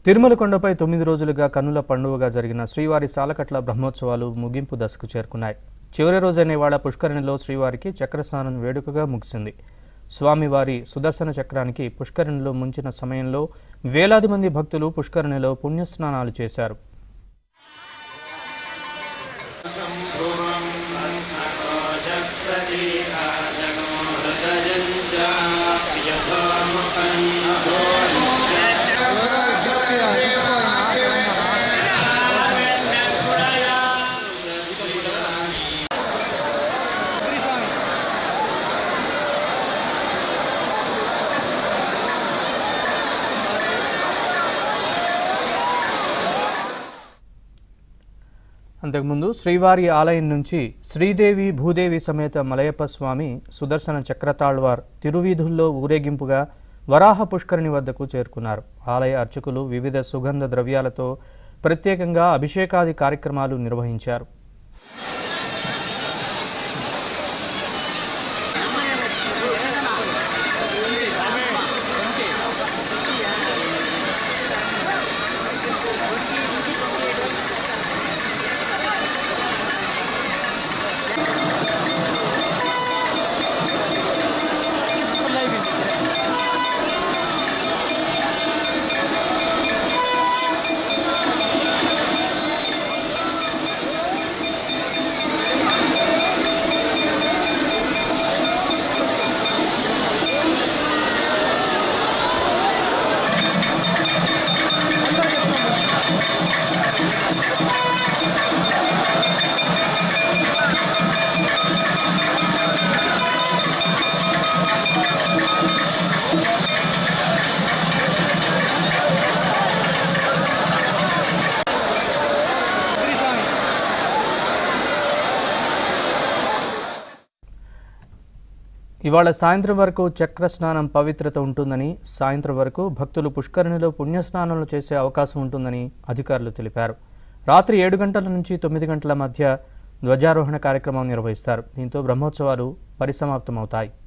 తిరుమల కొండపై తొమ్మిది రోజులుగా కన్నుల పండుగగా జరిగిన శ్రీవారి సాలకట్ల బ్రహ్మోత్సవాలు ముగింపు దశకు చేరుకున్నాయి చివరి రోజైన ఇవాళ పుష్కరిణిలో శ్రీవారికి చక్రస్నానం వేడుకగా ముగిసింది స్వామివారి సుదర్శన చక్రానికి పుష్కరిణిలో ముంచిన సమయంలో వేలాది మంది భక్తులు పుష్కరిణిలో పుణ్యస్నానాలు చేశారు అంతకుముందు శ్రీవారి ఆలయం నుంచి శ్రీదేవి భూదేవి సమేత మలయప్ప స్వామి సుదర్శన చక్రతాళ్వార్ తిరువీధుల్లో ఊరేగింపుగా వరాహ పుష్కరిణి వద్దకు చేరుకున్నారు ఆలయ అర్చకులు వివిధ సుగంధ ద్రవ్యాలతో ప్రత్యేకంగా అభిషేకాది కార్యక్రమాలు నిర్వహించారు ఇవాళ సాయంత్రం వరకు చక్ర స్నానం పవిత్రత ఉంటుందని సాయంత్రం వరకు భక్తులు పుష్కరిణిలో పుణ్యస్నానాలు చేసే అవకాశం ఉంటుందని అధికారులు తెలిపారు రాత్రి ఏడు గంటల నుంచి తొమ్మిది గంటల మధ్య ధ్వజారోహణ కార్యక్రమం నిర్వహిస్తారు దీంతో బ్రహ్మోత్సవాలు పరిసమాప్తమవుతాయి